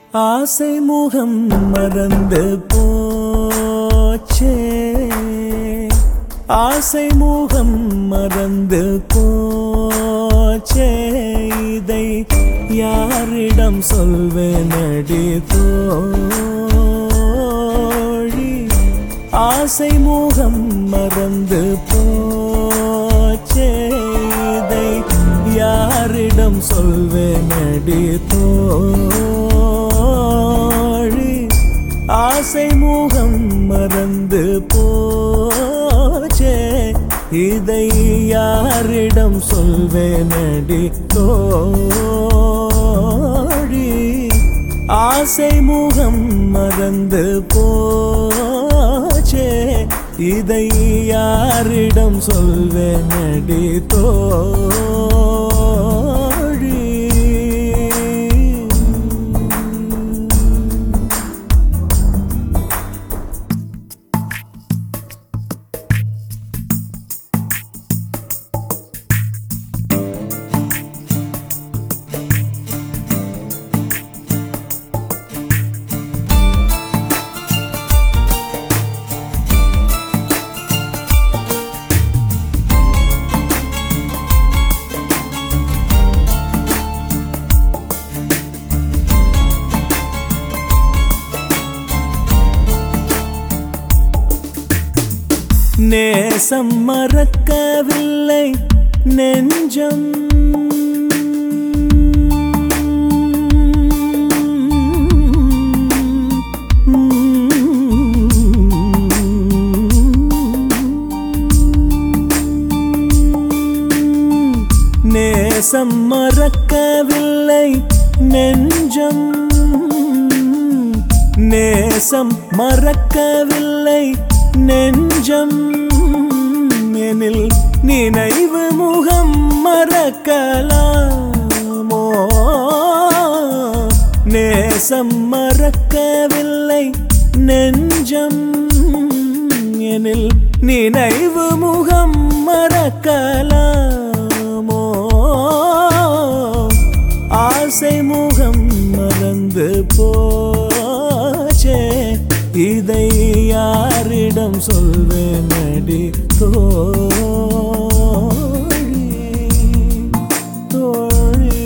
ஆசை முகம் மறந்து போச்சே ஆசை முகம் மறந்து போச்சே இதை யாரிடம் சொல்வேனடி தோழி ஆசை முகம் மறந்து போச்சே இதை யாரிடம் சொல்வேனடி தோழி ஆசை முகம் மறந்து போச்சே இதை யாரிடம் சொல்வேனடி தோழி ஆசை முகம் மறந்து போச்சே இதை யாரிடம் சொல்வேனடி தோழி நேசம் மறக்கவில்லை நெஞ்சம் நேசம் மறக்கவில்லை நெஞ்சம் நேசம் மறக்கவில்லை நெஞ்சம் எனில் நினைவு முகம் மறக்கலாமோ நேசம் மறக்கவில்லை நெஞ்சம் எனில் நினைவு முகம் மறக்கலாமோ ஆசை முகம் மறந்து போச்சே இதை யாரிடம் சொல்வேனடி தோழி தோழி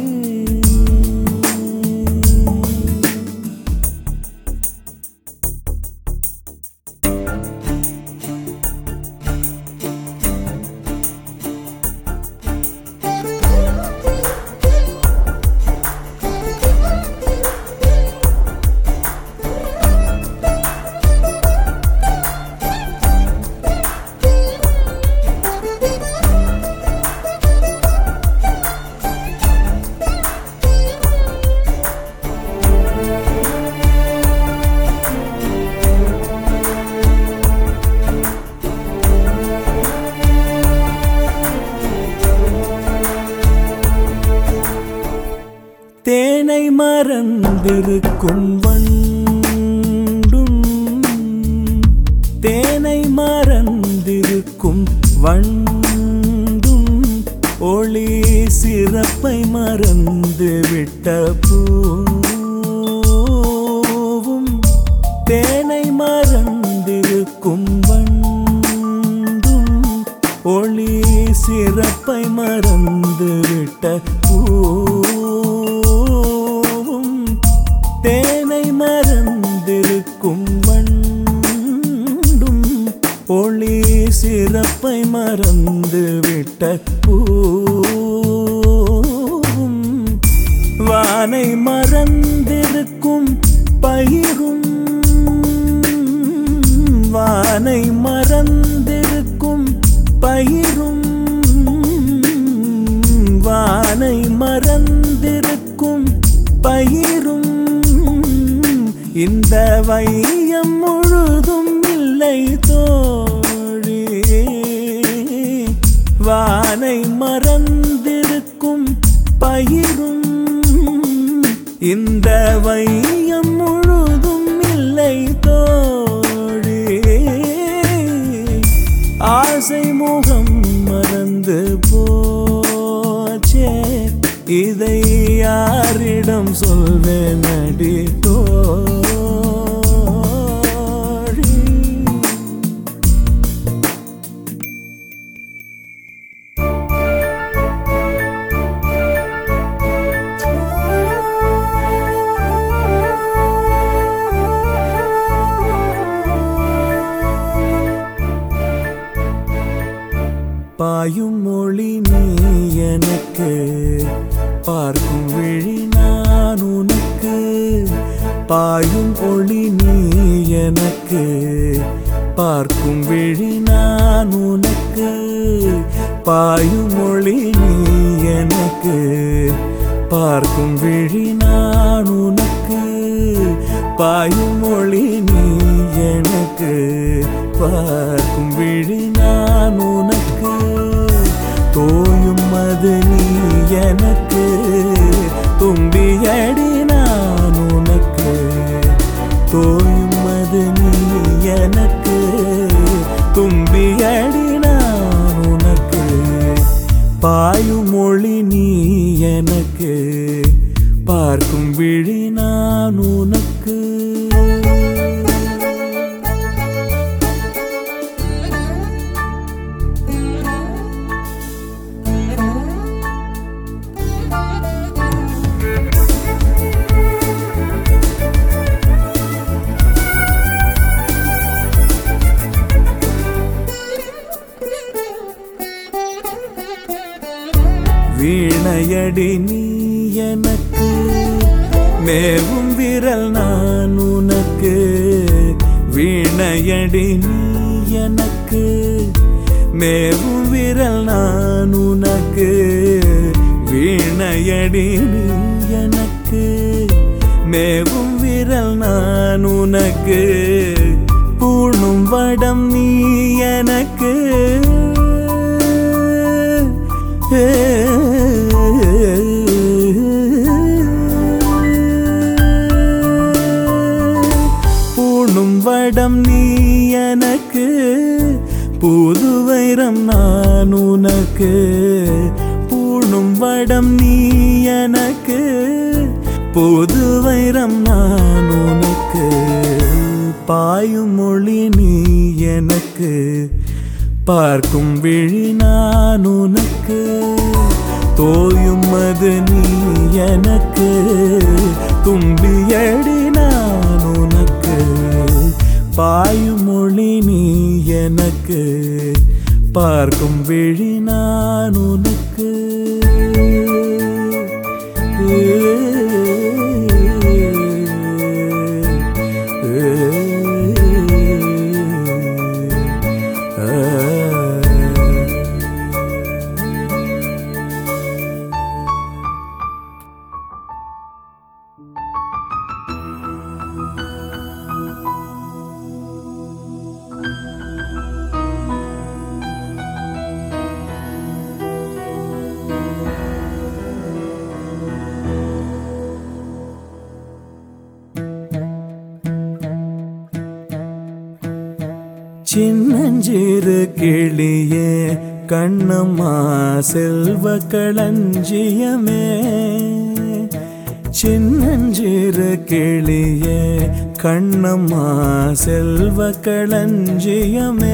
தேனை மறந்திருக்கும் வண்டும் தேனை மறந்திருக்கும் வண்டும் ஒளி சிறப்பை மறந்து விட்ட பூவும் தேனை மறந்திருக்கும் வண்டும் ஒளி சிறப்பை மறந்து விட்ட பூவும் தேனை மறந்திருக்கும் வண்டும் ஒளி சிறப்பை மறந்து விட்ட பூவும் வானை மறந்திருக்கும் பயிரும் வானை மறந்திருக்கும் பயிரும் வானை மறந்திருக்கும் பயிரும் இந்த வையம் முழுதும் இல்லை தோழி வானை மறந்திருக்கும் பயிரும் இந்த வையம் முழுதும் இல்லை தோழி ஆசை முகம் மறந்து போச்சே இதை யாரிடம் சொல்வேன் அடி தோழி பாயும் மொழி நீ எனக்கு பார்க்கும் விழி நான் உனக்கு பாயும் ஒளி நீ எனக்கு பார்க்கும் விழி நான் உனக்கு பாயும் மொழி நீ எனக்கு பார்க்கும் விழி நான் உனக்கு பாயும் மொழி நீ எனக்கு பார்க்கும் விழி நான் உனக்கு தோயும் அது நீ எனக்கு தும்பியடி நான் உனக்கு தோயும் அது நீ எனக்கு தும்பியடி நான் உனக்கு பாயும் மொழி நீ எனக்கு பார்க்கும் விழி நான் உனக்கு வீணையடி நீ எனக்கு மேவும் விரல் நான் உனக்கு வீணையடி நீ எனக்கு மேவும் விரல் நான் உனக்கு வீணையடி நீ எனக்கு மேவும் விரல் நான் உனக்கு பூணும் வடம் நீ எனக்கு பூணும் வடம் நீ எனக்கு புது வைரம் நான் உனக்கு பூணும் வடம் நீ எனக்கு புது வைரம் நான் உனக்கு பாயும் மொழி நீ எனக்கு பார்க்கும் விழி நான் உனக்கு தோயும் அது நீ எனக்கு தும்பியடி நான் உனக்கு பாயும் மொழி நீ எனக்கு பார்க்கும் விழி நான் உனக்கு சின்னஞ்சிறு கிளியே கண்ணம்மா செல்வ களஞ்சியமே சின்னஞ்சிறு கிளியே கண்ணம்மா செல்வ களஞ்சியமே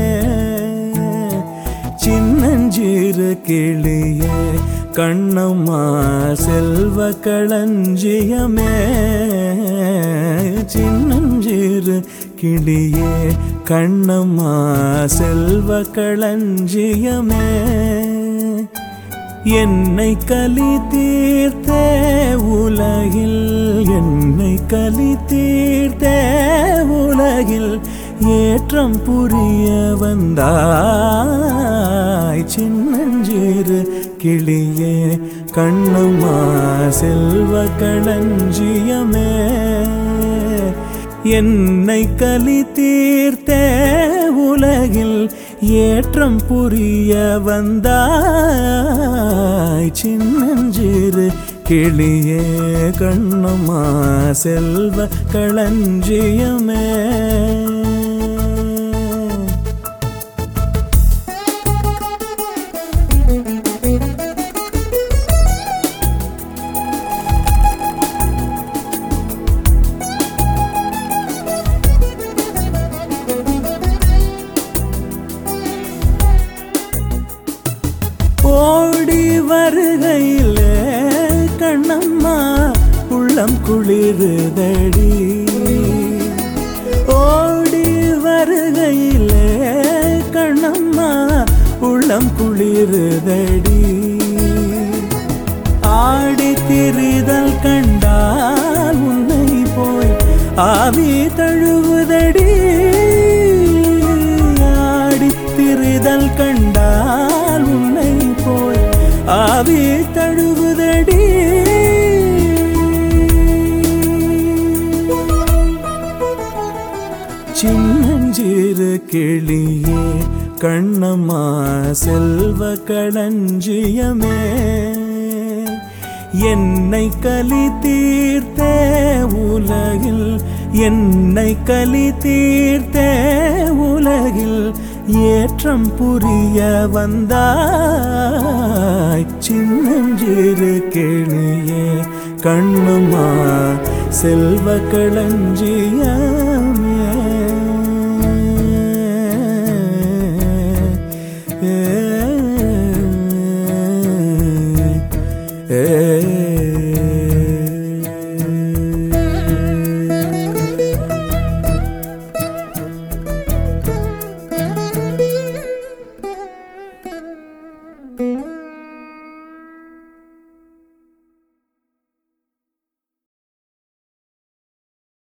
சின்னஞ்சிறு கிளியே கண்ணம்மா செல்வ களஞ்சியமே சின்னஞ்சிறு கிளியே கண்ணம்மா செல்வ களஞ்சியமே என்னை கலி தீர்த்தே உலகில் என்னை கலி தீர்த்தே உலகில் ஏற்றம் புரிய வந்தாய் சின்னஞ்சிறு கிளியே கண்ணம்மா செல்வ களஞ்சியமே என்னை கலி தீர்த்தே உலகில் ஏற்றம் புரிய வந்தாய் சின்னஞ்சிறு கிளியே கண்ணம்மா செல்வ களஞ்சியமே உள்ளம் குளிருதடி ஓடி வருகையிலே கண்ணம்மா உள்ளம் குளிருதடி ஆடி திரிதல் கண்டால் உன்னை போய் ஆவி தழுவுதடி ஆடி திரிதல் கண்டால் உன்னை போய் ஆவி தழுவுதடி சின்னஞ்சிறு கிளியே கண்ணம்மா செல்வ களஞ்சியமே என்னை கலி தீர்த்தே உலகில் என்னை கலி தீர்த்தே உலகில் ஏற்றம் புரிய வந்தாய் சின்னஞ்சிறு கிளியே கண்ணுமா செல்வ களஞ்சியமே